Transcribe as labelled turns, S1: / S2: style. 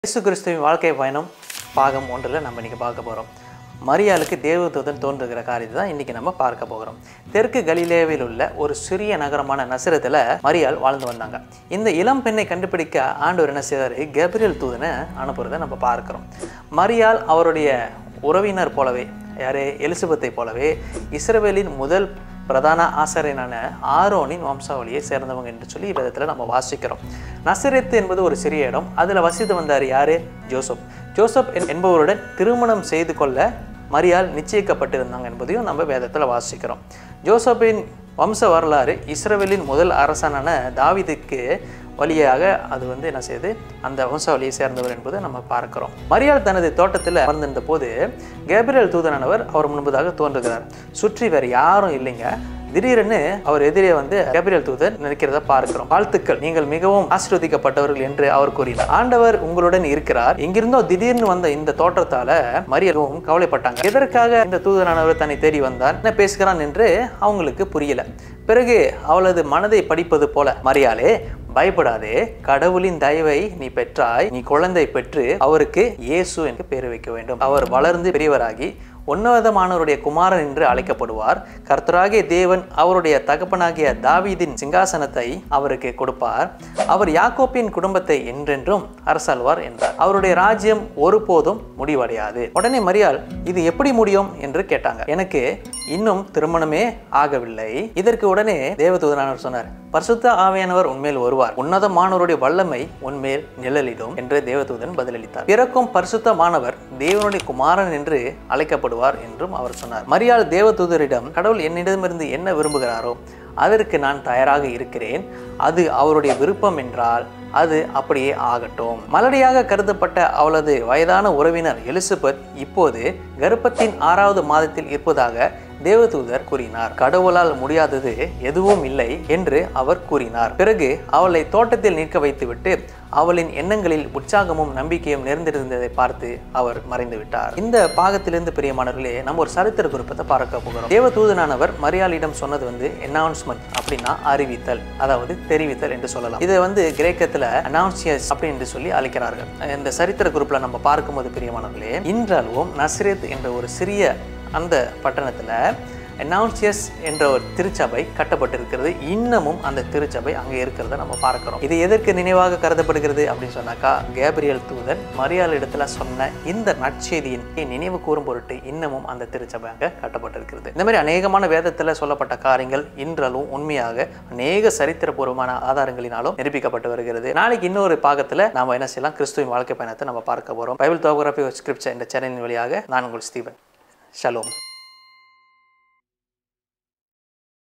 S1: இயேசு கிறிஸ்துவின் வாழ்க்கை பயணம் பாகம் ஒன்றில் நம்ம இன்றைக்கி பார்க்க போகிறோம் மரியாளுக்கு தேவதூதன் தோன்றுகிற காரியத்தை தான் இன்றைக்கி நம்ம பார்க்க போகிறோம் தெற்கு கலிலேவில் உள்ள ஒரு சிறிய நகரமான நசிரத்தில் மரியாள் வாழ்ந்து வந்தாங்க இந்த இளம் பெண்ணை கண்டுபிடிக்க ஆண்டவர் என்ன செய்தார் கேப்ரியல் தூதனை அனுப்புறதை நம்ம பார்க்குறோம் மரியாள் அவருடைய உறவினர் போலவே யாரே எலிசபெத்தை போலவே இஸ்ரவேலின் முதல் பிரதான ஆசிரியனான ஆரோனின் வம்சாவளியை சேர்ந்தவங்க என்று சொல்லி விதத்தில் நம்ம வாசிக்கிறோம் நசரேத்து என்பது ஒரு சிறிய இடம் அதில் வசித்து வந்தார் யாரு ஜோசப் ஜோசப் என்- என்பவருடன் திருமணம் செய்து கொள்ள மரியாள் நிச்சயிக்கப்பட்டிருந்தாங்க என்பதையும் நம்ம வேதத்தில் வாசிக்கிறோம் ஜோசப்பின் வம்ச வரலாறு இஸ்ரவேலின் முதல் அரசனான தாவீதுக்கு வழியாக அது வந்து என்ன செய்யுது அந்த வம்சாவளியை சேர்ந்தவர் என்பதை நம்ம பார்க்கிறோம் மரியாள் தனது தோட்டத்தில் அமர்ந்திருந்த போது கேப்ரியல் தூதனானவர் அவர் முன்பதாக தோன்றுகிறார் சுற்றி வேறு யாரும் இல்லைங்க திடீரென்னு அவர் எதிரே வந்து கேப்ரியல் தூதர் நிற்கிறத பார்க்கிறோம் வாழ்த்துக்கள் நீங்கள் மிகவும் ஆசீர்வதிக்கப்பட்டவர்கள் என்று அவர் கூறினார் ஆண்டவர் உங்களுடன் இருக்கிறார் எங்கிருந்தோ திடீர்னு வந்த இந்த தோற்றத்தால மரியலும் கவலைப்பட்டாங்க எதற்காக இந்த தூதரானவர் தன்னை தேடி வந்தார் என்ன பேசுகிறான் என்று அவங்களுக்கு புரியல பிறகு அவளது மனதை படிப்பது போல மரியாளே பயப்படாதே கடவுளின் தயவை நீ பெற்றாய் நீ குழந்தை பெற்று அவருக்கு இயேசு என்று பேர் வைக்க வேண்டும் அவர் வளர்ந்து பெரியவராகி உன்னதமானவருடைய குமாரன் என்று அழைக்கப்படுவார் கர்த்தராகிய தேவன் அவருடைய தகப்பனாகிய தாவீதின் சிங்காசனத்தை அவருக்கு கொடுப்பார் அவர் யாக்கோப்பின் குடும்பத்தை என்றென்றும் அரசாள்வார் என்றார் அவருடைய ராஜ்யம் ஒருபோதும் முடிவடையாது உடனே மரியாள் இது எப்படி முடியும் என்று கேட்டாங்க எனக்கு இன்னும் திருமணமே ஆகவில்லை இதற்கு உடனே தேவதூதனானவர் சொன்னார் பரிசுத்த ஆவியானவர் உன்மேல் வருவார் உன்னதமானவருடைய வல்லமை உன்மேல் நிழலிடும் என்று தேவதூதன் பதிலளித்தார் பிறக்கும் பரிசுத்தமானவர் தேவனுடைய குமாரன் என்று அழைக்கப்படுவார் என்றும் அவர் சொன்னார் மரியாள் தேவதூதரிடம் கடவுள் என்னிடமிருந்து என்ன விரும்புகிறாரோ அதற்கு நான் தயாராக இருக்கிறேன் அது அவருடைய விருப்பம் என்றால் அது அப்படியே ஆகட்டும் மலடியாக கருதப்பட்ட அவளது வயதான உறவினர் எலிசபெத் இப்போது கர்ப்பத்தின் ஆறாவது மாதத்தில் இருப்பதாக தேவதூதர் கூறினார் கடவுளால் முடியாதது எதுவும் இல்லை என்று அவர் கூறினார் பிறகு அவளை தோட்டத்தில் நிற்க வைத்துவிட்டு அவளின் எண்ணங்களில் உற்சாகமும் நம்பிக்கையும் நிறைந்திருந்ததை பார்த்து அவர் மறைந்து விட்டார் இந்த பாகத்திலிருந்து பிரியமானவர்களே நம்ம ஒரு சரித்திர குறிப்பத்தை பார்க்க போகிறோம் தேவதூதனானவர் மரியாளிடம் சொன்னது வந்து அனௌன்ஸ்மெண்ட் அப்படின்னா அறிவித்தல் அதாவது தெரிவித்தல் என்று சொல்லலாம் இதை வந்து கிரேக்கத்துல அனௌன்சியஸ் அப்படி என்று சொல்லி அழைக்கிறார்கள் இந்த சரித்திர குறிப்பில் நம்ம பார்க்கும்போது பிரியமானவர்களே இன்றளவும் நஸ்ரேத் என்ற ஒரு சிறிய அந்த பட்டணத்துல அனௌன்சியஸ் என்ற ஒரு திருச்சபை கட்டப்பட்டிருக்கிறது இன்னமும் அந்த திருச்சபை அங்கே இருக்கிறத நம்ம பார்க்கிறோம் இது எதற்கு நினைவாக கருதப்படுகிறது அப்படின்னு சொன்னாக்கா கேப்ரியல் தூதன் மரியாள் இடத்துல சொன்ன இந்த நற்செய்தியின் நினைவு கூறும் பொருட்டு இன்னமும் அந்த திருச்சபை அங்கே கட்டப்பட்டிருக்கிறது இந்த மாதிரி அநேகமான வேதத்தில் சொல்லப்பட்ட காரியங்கள் இன்றளவும் உண்மையாக அநேக சரித்திரபூர்வமான ஆதாரங்களினாலும் நிரூபிக்கப்பட்டு வருகிறது நாளைக்கு இன்னொரு பாகத்தில் நாம என்ன செய்யலாம் கிறிஸ்துவின் வாழ்க்கை பயணத்தை நம்ம பார்க்க போறோம் பைபிள் தோகராபி ஸ்கிரிப்ட் என்ற சேனலின் வழியாக நான் உங்கள் ஸ்டீவன் ஷலோம்